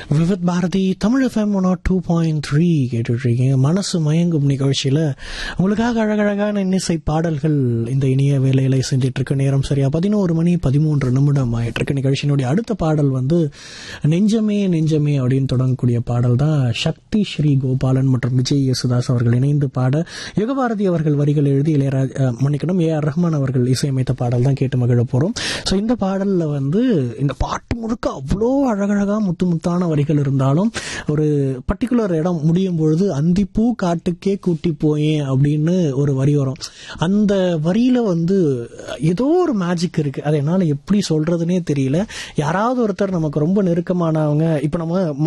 Vividh Bharati Tamil FM one two point three கேட்டுட்ருக்கீங்க மனசு மயங்கும் நிகழ்ச்சியில் உங்களுக்காக அழகழகான இன்னிசை பாடல்கள் இந்த இனிய வேலையில செஞ்சிட்டு இருக்க நேரம் சரியா பதினோரு மணி பதிமூன்று நிமிடம் ஆயிட்டு இருக்கு நிகழ்ச்சியினுடைய அடுத்த பாடல் வந்து நெஞ்சமே நெஞ்சமே அப்படின்னு தொடங்கக்கூடிய பாடல் தான் சக்தி ஸ்ரீ கோபாலன் மற்றும் விஜய் யேசுதாஸ் அவர்கள் இணைந்து பாட யுகபாரதி அவர்கள் வரிகள் எழுதி இளையராஜ் அஹ், மன்னிக்கணும் ஏ ஆர் ரஹ்மான் அவர்கள் இசையமைத்த பாடல் தான் கேட்டு மகிழ போறோம் ஸோ இந்த பாடல்ல வந்து இந்த பாட்டு முழுக்க அவ்வளோ அழகழகா முத்து முத்தான வரிகள் இருந்தாலும் ஒரு பர்டிகுலர் இடம் முடியும் பொழுது அந்திப்பூ காட்டுக்கே கூட்டி போயேன் அப்படின்னு ஒரு வரி வரும் அந்த வரியில வந்து ஏதோ ஒரு மேஜிக் இருக்கு அதை என்னால எப்படி சொல்றதுனே தெரியல யாராவது ஒருத்தர் நமக்கு ரொம்ப நெருக்கமானவங்க இப்ப நம்ம